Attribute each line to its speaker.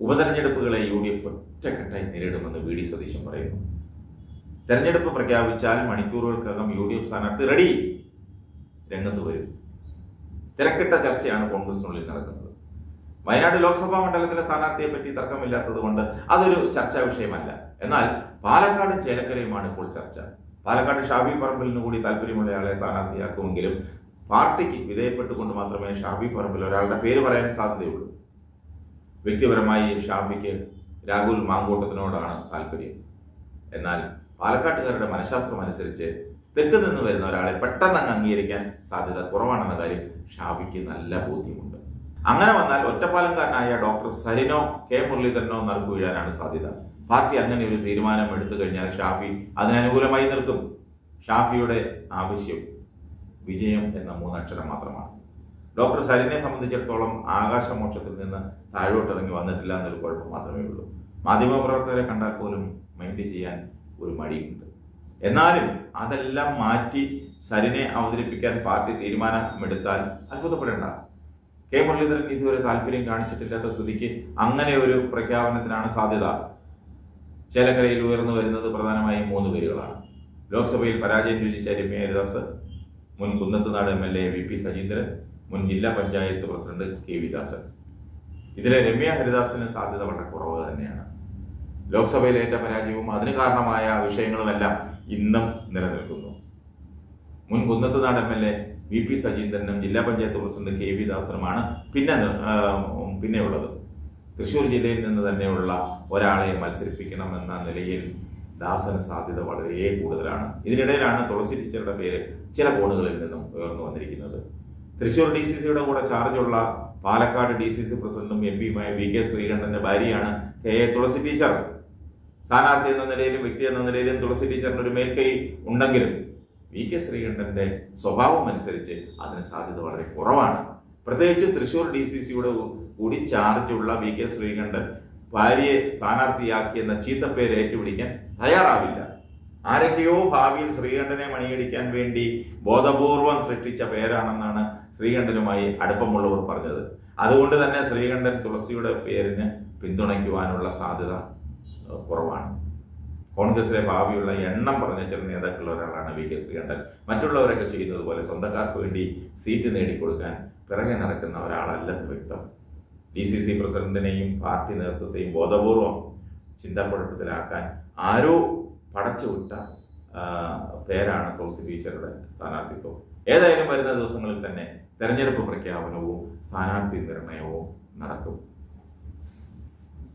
Speaker 1: ഉപതെരഞ്ഞെടുപ്പുകളെ U D F ഒറ്റക്കെട്ടായി നേരിടുമെന്ന് V D Satheesan പറയുന്നു തെരഞ്ഞെടുപ്പ് പ്രഖ്യാപിച്ചാൽ മണിക്കൂറുകൾക്കകം യു ഡി എഫ് സ്ഥാനാർത്ഥി റെഡി രംഗത്ത് വരും തിരക്കിട്ട ചർച്ചയാണ് കോൺഗ്രസിനുള്ളിൽ നടക്കുന്നത് വയനാട് ലോക്സഭാ മണ്ഡലത്തിലെ സ്ഥാനാർത്ഥിയെ പറ്റി തർക്കമില്ലാത്തത് കൊണ്ട് അതൊരു ചർച്ചാ വിഷയമല്ല എന്നാൽ പാലക്കാട് ചേലക്കരയുമാണ് ഇപ്പോൾ ചർച്ച പാലക്കാട് ഷാഫി പറമ്പലിന് കൂടി താല്പര്യമുള്ളയാളെ സ്ഥാനാർത്ഥിയാക്കുമെങ്കിലും പാർട്ടിക്ക് വിധേയപ്പെട്ടുകൊണ്ട് മാത്രമേ ഷാഫി പറമ്പിൽ ഒരാളുടെ പേര് പറയാൻ സാധ്യതയുള്ളൂ വ്യക്തിപരമായി ഷാഫിക്ക് രാഹുൽ മാങ്കൂട്ടത്തിനോടാണ് താല്പര്യം എന്നാൽ പാലക്കാട്ടുകാരുടെ മനഃശാസ്ത്രം അനുസരിച്ച് തെക്ക് നിന്ന് വരുന്ന ഒരാളെ പെട്ടെന്ന് അങ്ങ് അംഗീകരിക്കാൻ സാധ്യത കുറവാണെന്ന കാര്യം ഷാഫിക്ക് നല്ല ബോധ്യമുണ്ട് അങ്ങനെ വന്നാൽ ഒറ്റപ്പാലംകാരനായ ഡോക്ടർ സരിനോ കെ മുരളീധരനോ നറുക്കു വീഴാനാണ് സാധ്യത പാർട്ടി അങ്ങനെ ഒരു തീരുമാനം എടുത്തു കഴിഞ്ഞാൽ ഷാഫി അതിനനുകൂലമായി നിൽക്കും ഷാഫിയുടെ ആവശ്യം വിജയം എന്ന മൂന്നക്ഷരം മാത്രമാണ് ഡോക്ടർ സരിനെ സംബന്ധിച്ചിടത്തോളം ആകാശമോക്ഷത്തിൽ നിന്ന് താഴോട്ടിറങ്ങി വന്നിട്ടില്ല എന്നൊരു കുഴപ്പം മാത്രമേ ഉള്ളൂ മാധ്യമപ്രവർത്തകരെ കണ്ടാൽ പോലും മൈൻഡ് ചെയ്യാൻ ഒരു മടിയുണ്ട് എന്നാലും അതെല്ലാം മാറ്റി സരിനെ അവതരിപ്പിക്കാൻ പാർട്ടി തീരുമാനമെടുത്താൽ അത്ഭുതപ്പെടേണ്ട കെ മുരളീധരൻ ഇതുവരെ താല്പര്യം കാണിച്ചിട്ടില്ലാത്ത സ്ഥിതിക്ക് അങ്ങനെ ഒരു പ്രഖ്യാപനത്തിനാണ് സാധ്യത ചേലക്കരയിൽ ഉയർന്നു വരുന്നത് പ്രധാനമായും മൂന്ന് പേരുകളാണ് ലോക്സഭയിൽ പരാജയം രുചിച്ച രമ്യ ഹരിദാസ് മുൻ Kunnathunad M L A V P Sajeendran മുൻ ജില്ലാ panchayat president K V Dasan ഇതിലെ രമ്യ ഹരിദാസിന് സാധ്യത വളരെ കുറവ് തന്നെയാണ് ലോക്സഭയിലേറ്റ പരാജയവും അതിന് കാരണമായ വിഷയങ്ങളുമെല്ലാം ഇന്നും നിലനിൽക്കുന്നു മുൻ Kunnathunad M L A V P സജീന്ദ്രനും ജില്ലാ പഞ്ചായത്ത് പ്രസിഡന്റ് കെ വി ദാസനുമാണ് പിന്നെ നി- ആ, പിന്നെയുള്ളത് തൃശ്ശൂർ ജില്ലയിൽ നിന്ന് തന്നെയുള്ള ഒരാളെ മത്സരിപ്പിക്കണമെന്ന നിലയിൽ ദാസന് സാധ്യത വളരെ കൂടുതലാണ് ഇതിനിടയിലാണ് തുളസി ടീച്ചറുടെ പേര് ചില കോണുകളിൽ നിന്നും ഉയർന്നു വന്നിരിക്കുന്നത് തൃശ്ശൂർ ഡി സി സിയുടെ കൂടെ ചാർജുള്ള പാലക്കാട് ഡി സി സി പ്രസിഡന്റും എം പിയുമായ വി കെ ശ്രീകണ്ഠന്റെ ഭാര്യയാണ് കെ എ തുളസി ടീച്ചർ സ്ഥാനാർത്ഥി എന്ന നിലയിലും വ്യക്തി എന്ന നിലയിലും തുളസി ടീച്ചറിന് ഒരു മേൽക്കൈ ഉണ്ടെങ്കിലും വി കെ ശ്രീകണ്ഠന്റെ സ്വഭാവം അനുസരിച്ച് അതിന് സാധ്യത വളരെ കുറവാണ് പ്രത്യേകിച്ച് തൃശൂർ ഡി സി സിയുടെ കൂടി ചാർജുള്ള വി കെ ശ്രീകണ്ഠൻ ഭാര്യയെ സ്ഥാനാർത്ഥിയാക്കി എന്ന ചീത്തപ്പേര് ഏറ്റുപിടിക്കാൻ തയ്യാറാവില്ല ആരൊക്കെയോ ഭാവിയിൽ ശ്രീകണ്ഠനെ മണിയടിക്കാൻ വേണ്ടി ബോധപൂർവം സൃഷ്ടിച്ച പേരാണെന്നാണ് ശ്രീകണ്ഠനുമായി അടുപ്പമുള്ളവർ പറഞ്ഞത് അതുകൊണ്ട് തന്നെ ശ്രീകണ്ഠൻ തുളസിയുടെ പേരിന് പിന്തുണയ്ക്കുവാനുള്ള സാധ്യത ഏഹ്, കുറവാണ് കോൺഗ്രസിലെ ഭാവിയുള്ള എണ്ണം പറഞ്ഞ ചില നേതാക്കളിൽ ഒരാളാണ് വി കെ ശ്രീകണ്ഠൻ മറ്റുള്ളവരൊക്കെ ചെയ്യുന്നത് പോലെ സ്വന്തക്കാർക്ക് വേണ്ടി സീറ്റ് നേടിക്കൊടുക്കാൻ പിറകെ നടക്കുന്ന ഒരാളല്ലെന്ന് വ്യക്തം ഡി സി സി പ്രസിഡന്റിനെയും പാർട്ടി നേതൃത്വത്തെയും ബോധപൂർവം ചിന്താക്കുഴപ്പത്തിലാക്കാൻ ആരോ പടച്ചുവിട്ട ആ, പേരാണ് തുളസി ടീച്ചറുടെ സ്ഥാനാർത്ഥിത്വം ഏതായാലും വരുന്ന ദിവസങ്ങളിൽ തന്നെ തെരഞ്ഞെടുപ്പ് പ്രഖ്യാപനവും സ്ഥാനാർത്ഥി നിർണയവും നടക്കും